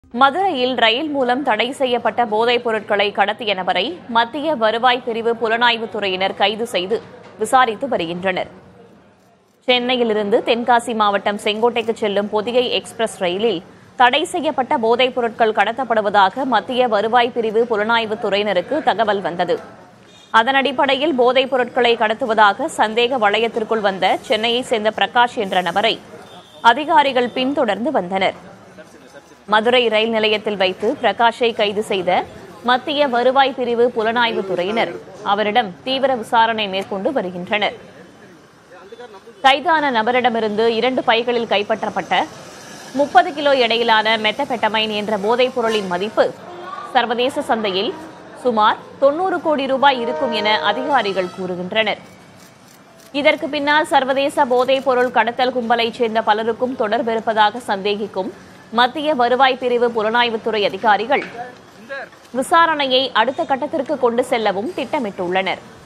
மதுரையில் ரயில் மூலம் தடை செய்யப்பட்ட போதைப் பொருட்களை கடத்திய நபரை மத்திய வருவாய் பிரிவு புலனாய்வுத் துறையினர் கைது செய்து விசாரித்து வருகின்றனர் சென்னையிலிருந்து தென்காசி மாவட்டம் செங்கோட்டைக்கு செல்லும் பொதிகை எக்ஸ்பிரஸ் ரயிலில் தடை செய்யப்பட்ட போதைப் பொருட்கள் கடத்தப்படுவதாக மத்திய வருவாய் பிரிவு புலனாய்வுத் துறையினருக்கு தகவல் வந்தது அதன் அடிப்படையில் போதைப் பொருட்களை கடத்துவதாக சந்தேக வளையத்திற்குள் வந்த சென்னையைச் சேர்ந்த பிரகாஷ் என்ற நபரை அதிகாரிகள் பின்தொடர்ந்து வந்தனர் மதுரை ரயில் நிலையத்தில் வைத்து பிரகாஷை கைது செய்த மத்திய வருவாய் பிரிவு புலனாய்வுத் துறையினர் அவரிடம் தீவிர விசாரணை மேற்கொண்டு வருகின்றனர் கைதான நபரிடமிருந்து இரண்டு பைகளில் கைப்பற்றப்பட்ட முப்பது கிலோ எடையிலான மெத்தபெட்டமைன் என்ற போதைப் பொருளின் மதிப்பு சர்வதேச சந்தையில் சுமார் தொன்னூறு கோடி ரூபாய் இருக்கும் என அதிகாரிகள் கூறுகின்றனர் இதற்கு பின்னால் சர்வதேச போதைப் பொருள் கடத்தல் கும்பலைச் சேர்ந்த பலருக்கும் தொடர்பு இருப்பதாக சந்தேகிக்கும் மத்திய வருவாய் பிரிவு புலனாய்வுத்துறை அதிகாரிகள் விசாரணையை அடுத்த கட்டத்திற்கு கொண்டு செல்லவும் திட்டமிட்டுள்ளனர்